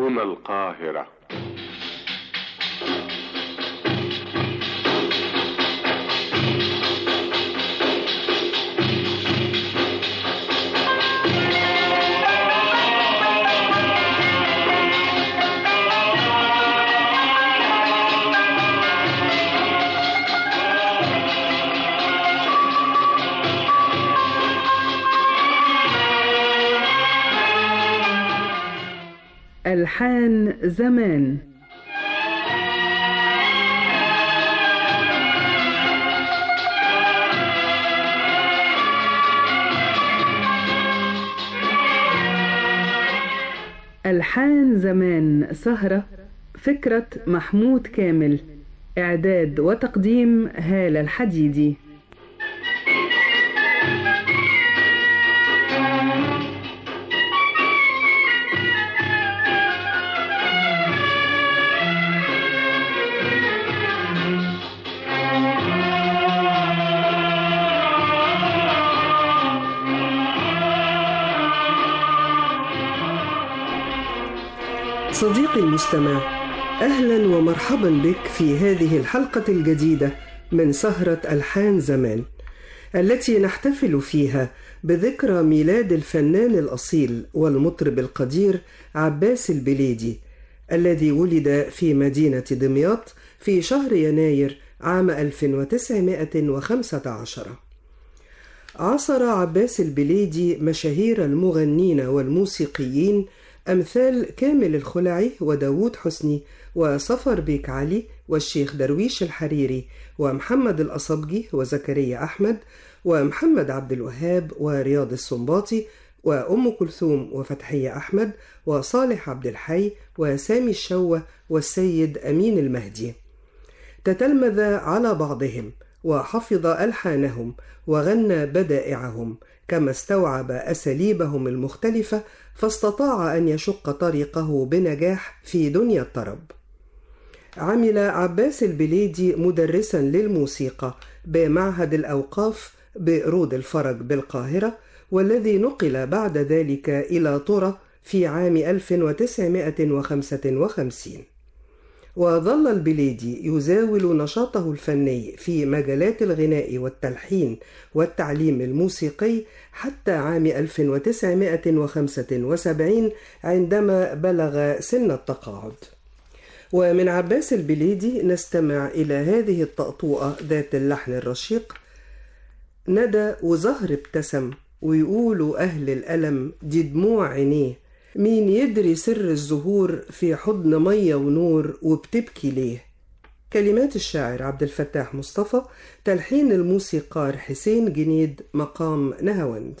هنا القاهرة ألحان زمان ألحان زمان سهرة فكرة محمود كامل إعداد وتقديم هالة الحديدي صديقي المستمع اهلا ومرحبا بك في هذه الحلقه الجديده من سهره الحان زمان التي نحتفل فيها بذكرى ميلاد الفنان الاصيل والمطرب القدير عباس البليدي الذي ولد في مدينه دمياط في شهر يناير عام 1915 عاصر عباس البليدي مشاهير المغنين والموسيقيين أمثال كامل الخلعي وداوود حسني وصفر بيك علي والشيخ درويش الحريري ومحمد الأصبجي وزكريا أحمد ومحمد عبد الوهاب ورياض السنباطي وأم كلثوم وفتحية أحمد وصالح عبد الحي وسامي الشوة والسيد أمين المهدي تتلمذ على بعضهم وحفظ ألحانهم وغنى بدائعهم كما استوعب أساليبهم المختلفة فاستطاع أن يشق طريقه بنجاح في دنيا الطرب. عمل عباس البليدي مدرسا للموسيقى بمعهد الأوقاف برود الفرج بالقاهرة والذي نقل بعد ذلك إلى طرة في عام 1955 وظل البليدي يزاول نشاطه الفني في مجالات الغناء والتلحين والتعليم الموسيقي حتى عام 1975 عندما بلغ سن التقاعد ومن عباس البليدي نستمع إلى هذه الطأطوئة ذات اللحن الرشيق ندى وزهر ابتسم ويقولوا أهل الألم دي دموع عينيه مين يدري سر الزهور في حضن مية ونور وبتبكي ليه كلمات الشاعر عبد الفتاح مصطفى تلحين الموسيقار حسين جنيد مقام نهاوند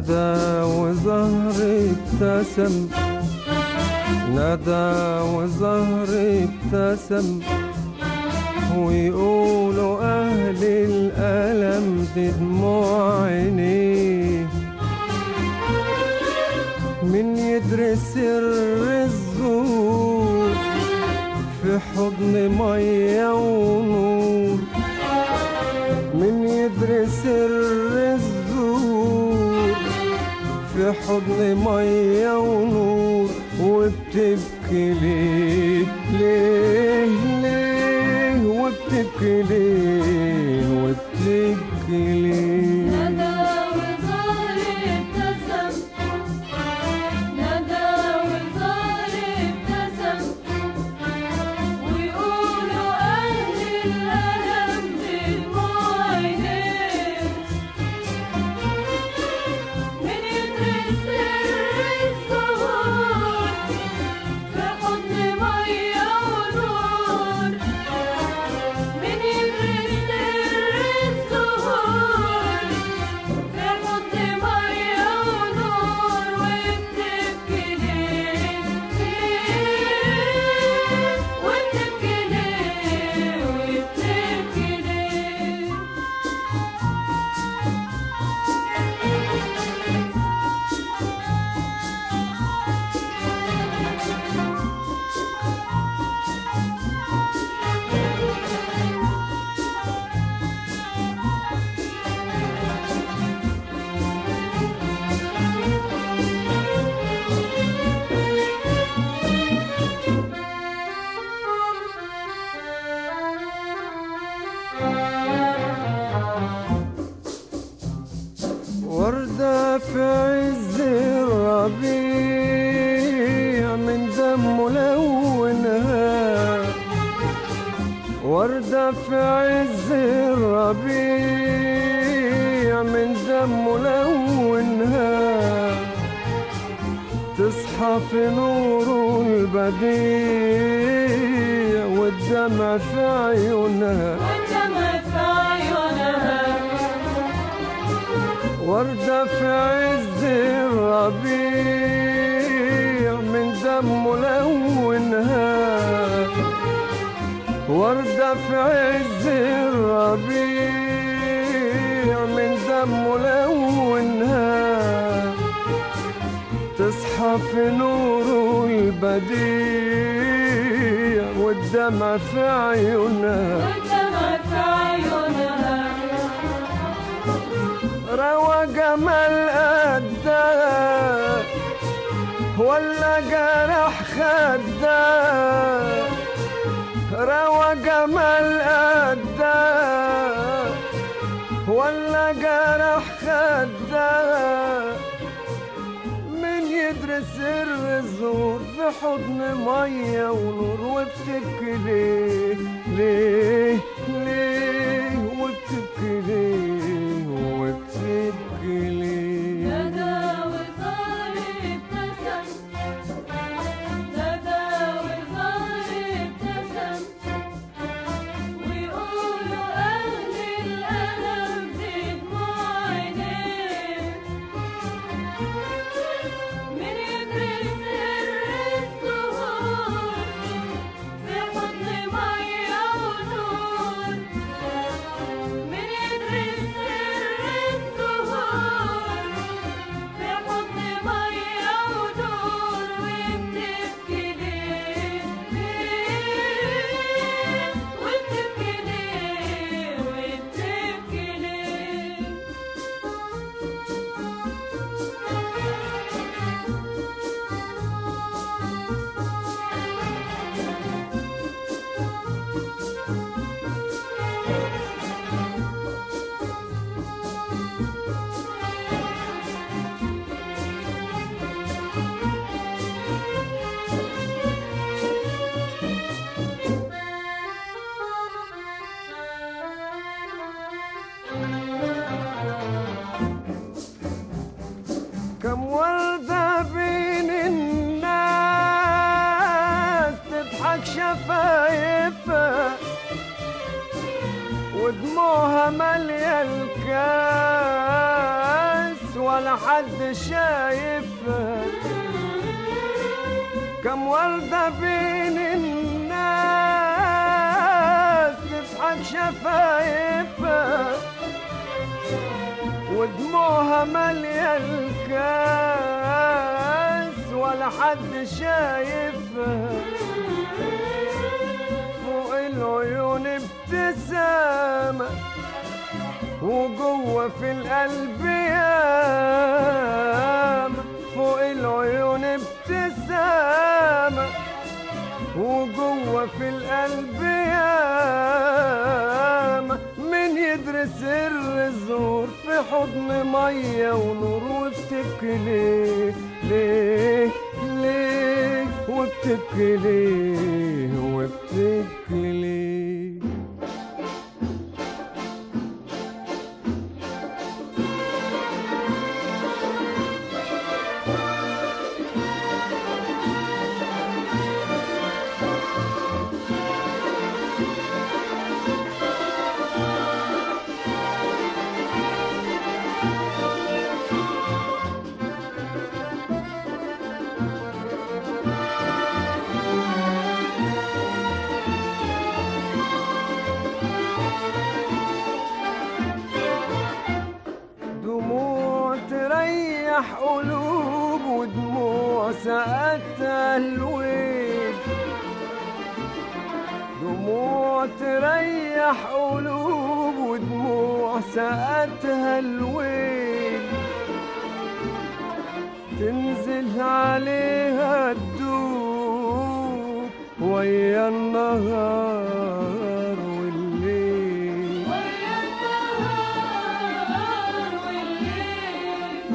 ندى وزهر ابتسم ندى وزهر ابتسم ويقولوا أهل الألم بدموع عينيه من يدري سر الزور في حضن مية ونور من يدري سر الزور في حضن مية ونور وبتبكي ليه ليه ليه وبتبكي ليه وبتبكي ليه ندى وزهر ابتسم ندى وزهر ابتسم ويقولوا أهل الألم بدموع عينيه من يدري سر الزهور في حضن مية ونور من يدري سر الزهور في حضن مية ونور وبتبكي ليه وبتبكي ليه وبتبكي ليه وردة في عز الربيع من دم لونها وردة في عز الربيع من دم لونها تصحى في نور البديع والدمع في عيونها والدمع في عيونها وردة في عز الربيع من دم لونها وردة في عز الربيع من دم لونها تصحى في نور البديع والدمع في عيونها والدمع في عيونها روى جمال قدها ولا جرح خدها روى جمال قدها ولا جرح خدها من يدري سر الزور في حضن مية ونور وبتبكي ليه ليه ليه وبتبكي ليه وبتبكي ليه ندى وزهر ابتسم ندى وزهر ابتسم ويقولوا أهل الألم بدموع عينيه من يدري سر الزهور في حضن مية ونور من يدري سر الزهور في حضن مية ونور وبتبكي ليه وبتبكي ليه وبتبكي ليه كم وردة بين الناس تضحك شفايفها ودموعها مالية الكاس ولا حد شايفها كم وردة بين الناس تضحك شفايفها ودموعها مالية الكاس ولا حد شايفها فوق العيون ابتسامة وجوه في القلب ياما فوق العيون ابتسامة وجوه في القلب ياما من يدري سر الزور في حضن مية ونور وبتبكي ليه ليه ليه وبتبكي ليه وبتبكي ليه دموع تريح قلوب ودموع سقتها الويل دموع تريح قلوب ودموع سقتها الويل تنزل عليها الدوب ويا النهار والليل ويا النهار والليل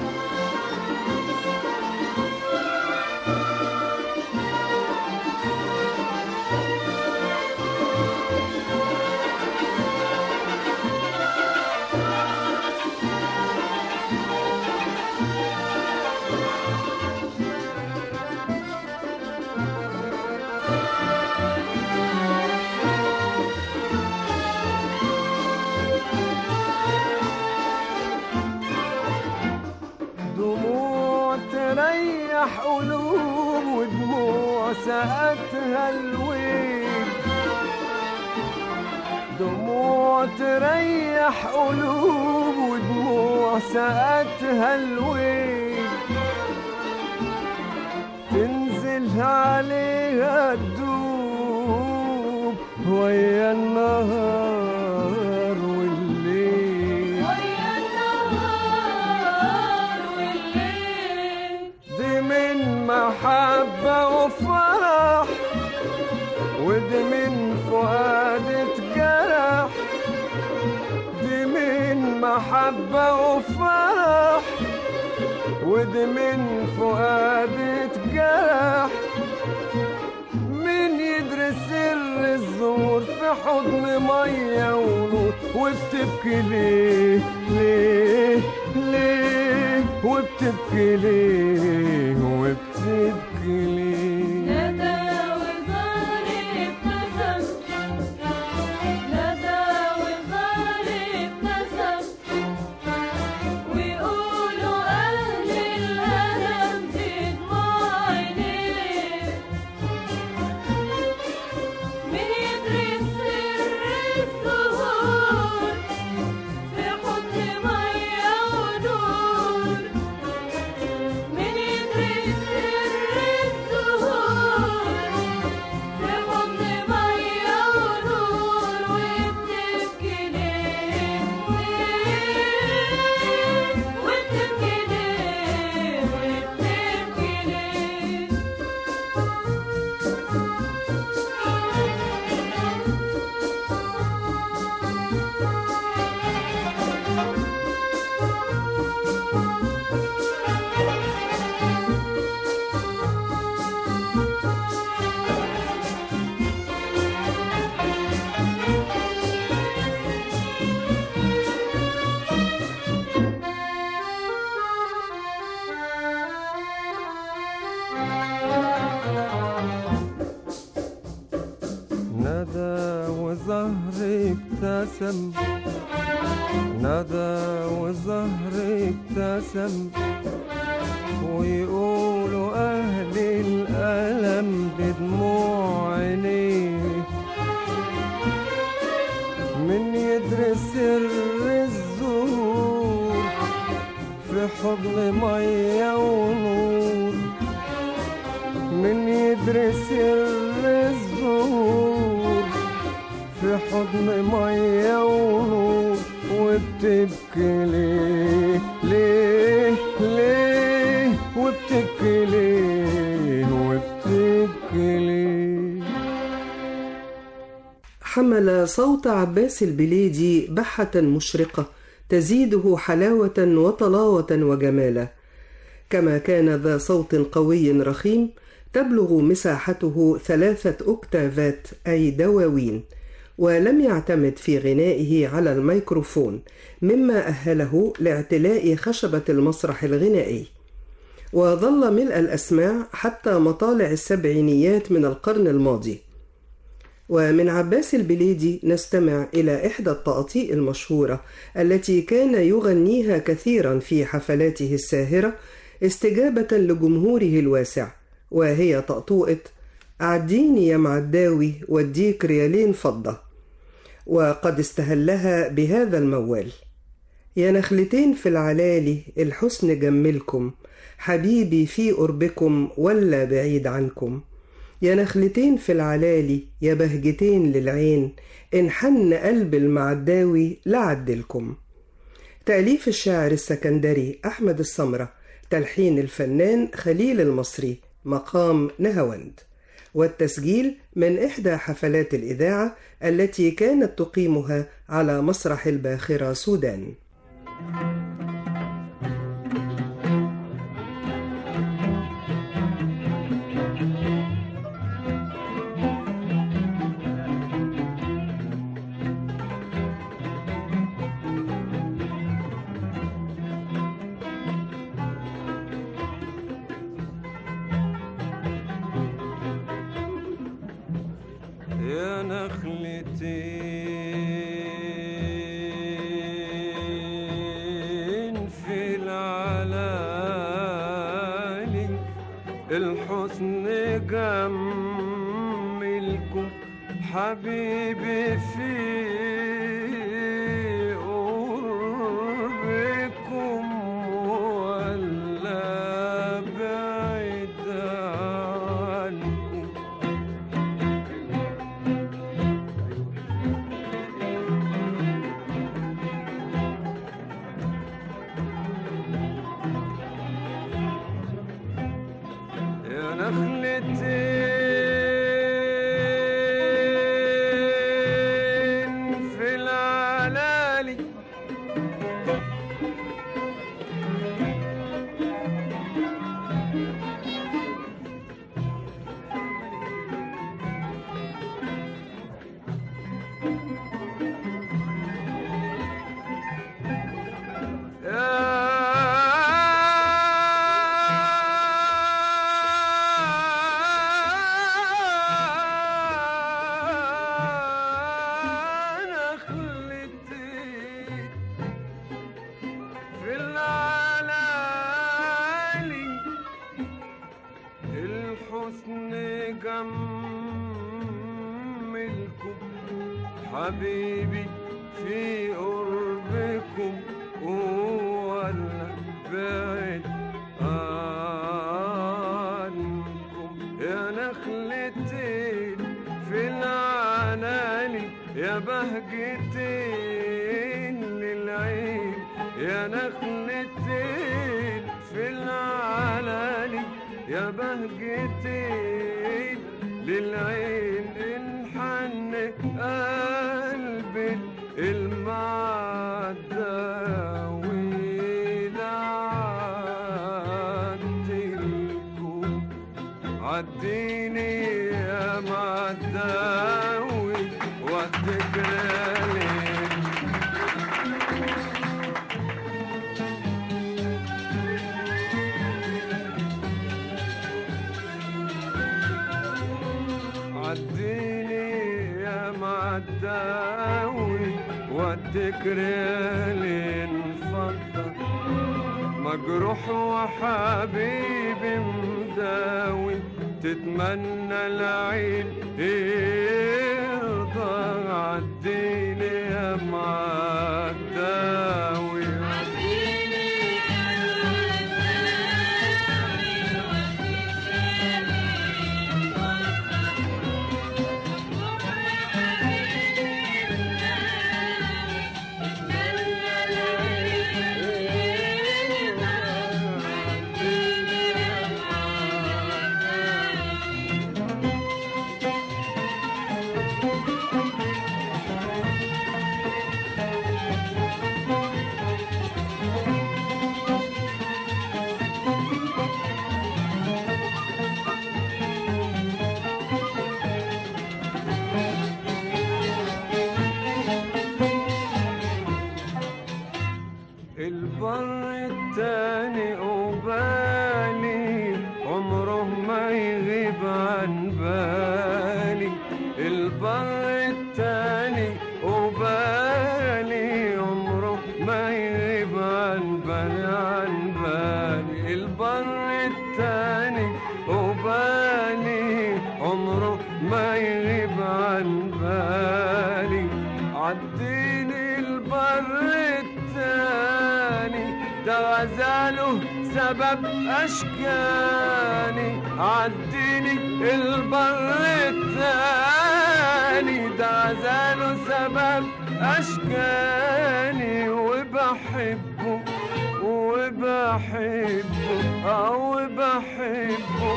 دموع تريح قلوب ودموع سقتها الويل دموع تريح قلوب ودموع سقتها الويل تنزل عليها الدوب ويا النهار والليل ويا النهار والليل دي من محبة وفرح ودي من فؤاد اتجرح دي من محبة وفرح ودي من فؤاد اتجرح مين يدري سر الزور في حضن مية ونور وبتبكي ليه ليه ليه وبتبكي ليه وبتبكي ليه ندى وزاري ابتسم ندى وزاري ابتسم ويقولوا أهل الألم دي دموع عينيه من يدري سر الزهور في حضن مية ونور من يدري سر الزهور في حضن مية ونور وبتبكي ليه وبتبكي ليه وبتبكي ليه ندى وزهري ابتسم ندى وزهر ابتسم ويقولوا أهل الألم بدموع عينيه من يدري سر الزهور في حضن مية ونور من يدري سر الزهور في حضن مية ونور وبتبكي ليه ليه ليه وبتبكي ليه وبتبكي ليه حمل صوت عباس البليدي بحة مشرقة تزيده حلاوة وطلاوة وجمالا كما كان ذا صوت قوي رخيم تبلغ مساحته ثلاثة أكتافات أي دواوين ولم يعتمد في غنائه على الميكروفون مما أهله لاعتلاء خشبة المسرح الغنائي وظل ملء الأسماع حتى مطالع السبعينيات من القرن الماضي ومن عباس البليدي نستمع إلى إحدى التقاطيع المشهورة التي كان يغنيها كثيرا في حفلاته الساهرة استجابة لجمهوره الواسع وهي طقطوقة عديني يا معداوي واديك ريالين فضة وقد استهلها بهذا الموال يا نخلتين في العلالي الحسن جملكم حبيبي في قربكم ولا بعيد عنكم يا نخلتين في العلالي يا بهجتين للعين إن حن قلب المعداوي لعدلكم تأليف الشاعر السكندري أحمد السمرة تلحين الفنان خليل المصري مقام نهاوند والتسجيل من إحدى حفلات الإذاعة التي كانت تقيمها على مسرح الباخرة سودان يا نخلتين في العلالي الحسن جملكم حبيبي في قربكم ولا بعيد عنكم يا نخلتين في العلالي في العلالي الحسن جملكم حبيبي في قربكم ولا بعيد عنكم يا نخلتين في العنالي يا بهجتين للعين يا نخلتين في العلالي يا بهجتين للعين انحن قلبي المعداوي لعدلكم عديني يا معداوي وقتك ليالي عديني يا معداوي عالداوي والذكرى انفضل مجروح وحبيبي مداوي تتمنى العين يرضى عديني يا معداوي البر التاني قبالي عمره ما يغيب عن بالي البر التاني قبالي عمره ما يغيب عن بالي عن بالي البر التاني قبالي عمره ما يغيب عن بالي عديني البر التاني ده غزاله سبب أشكاني عديني البر التاني ده غزاله سبب أشكاني وبحبه وبحبه أو بحبه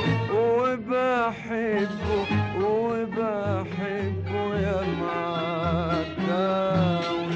وبحبه وبحبه يا معداوي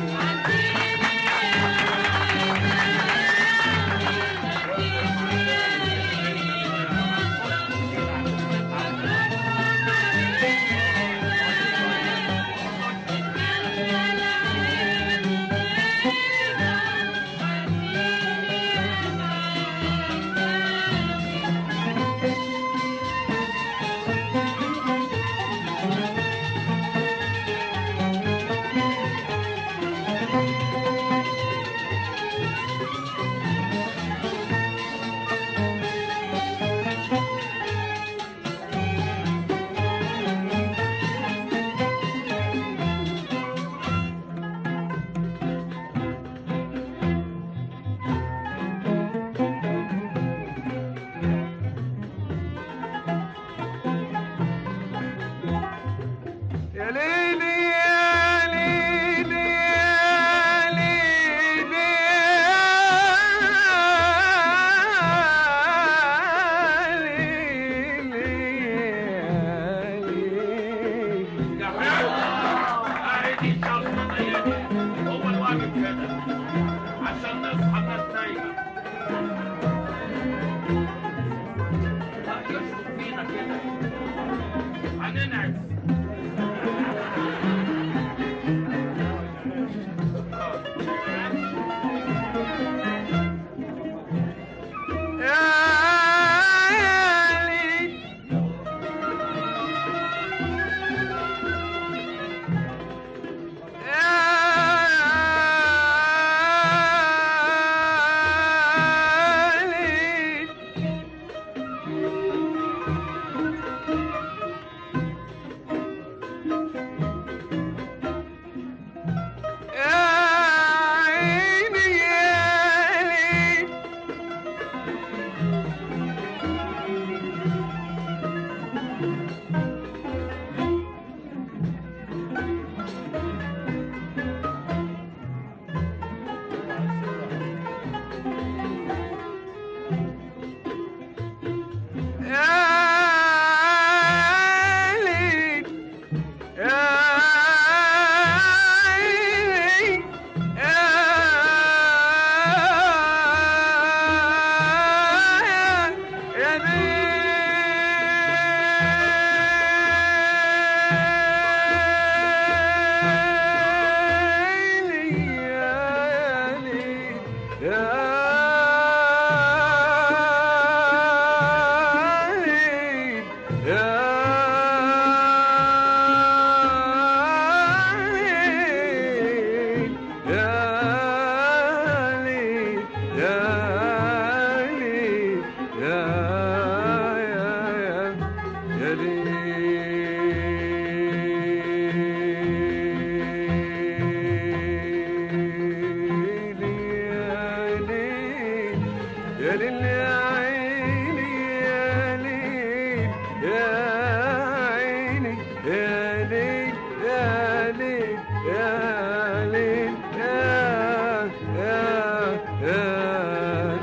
يا ليلي يا ليلي يا ليلي يا ليلي يا ليلي يا حلو اهدي الشخصية دي هو الواجب كده عشان نصحى الناس نايمة لا يشرب فينا كده هننعس يا ليلي يا ليل يا يا يا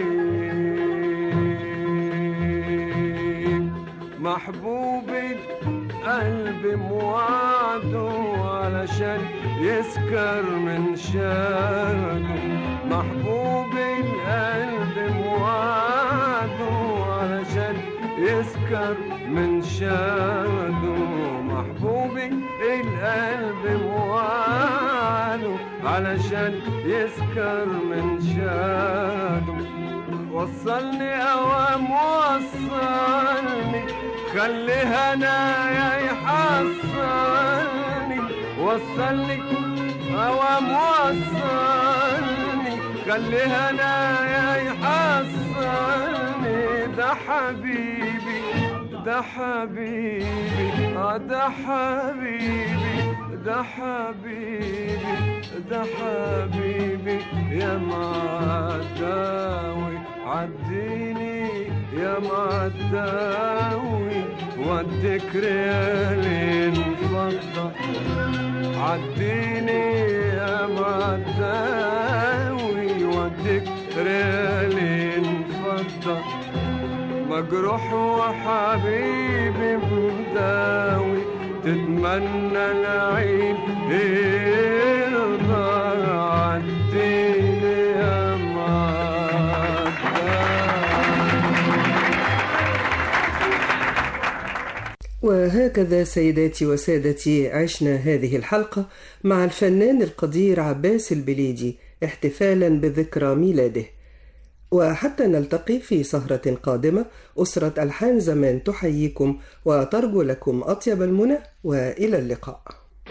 ليل محبوبي قلبي موعده علشان يسكر من شرده محبوبي القلب موعده علشان يسكر من شرده محبوبي القلب موعده علشان يسكر من شرده وصلني اوام وصلني خلي هنايا يحصلني وصلني اوام وصلني خلي هنايا يحصلني ده حبيبي ده حبيبي آه ده حبيبي ده حبيبي ده حبيبي يا معداوي عديني يا معداوي وديك ريالين فضة عديني يا معداوي وديك ريالين فضة مجروح وحبيبي مداوي تتمنى العين يرضى عديني يا معداوي وهكذا سيداتي وسادتي عشنا هذه الحلقة مع الفنان القدير عباس البليدي احتفالا بذكرى ميلاده وحتى نلتقي في سهرة قادمة أسرة ألحان زمان تحييكم وترجو لكم أطيب المنى وإلى اللقاء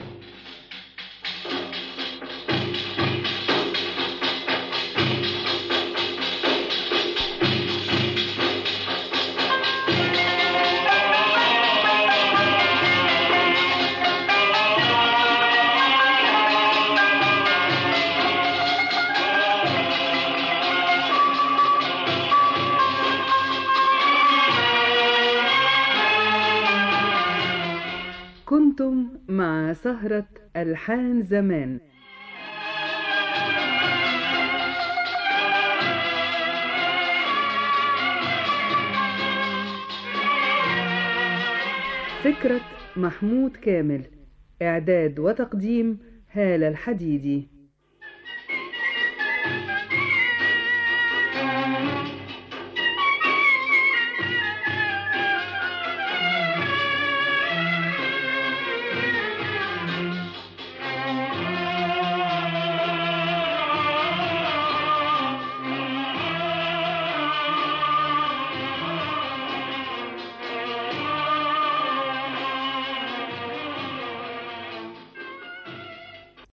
كنتم مع سهرة ألحان زمان فكرة محمود كامل إعداد وتقديم هالة الحديدي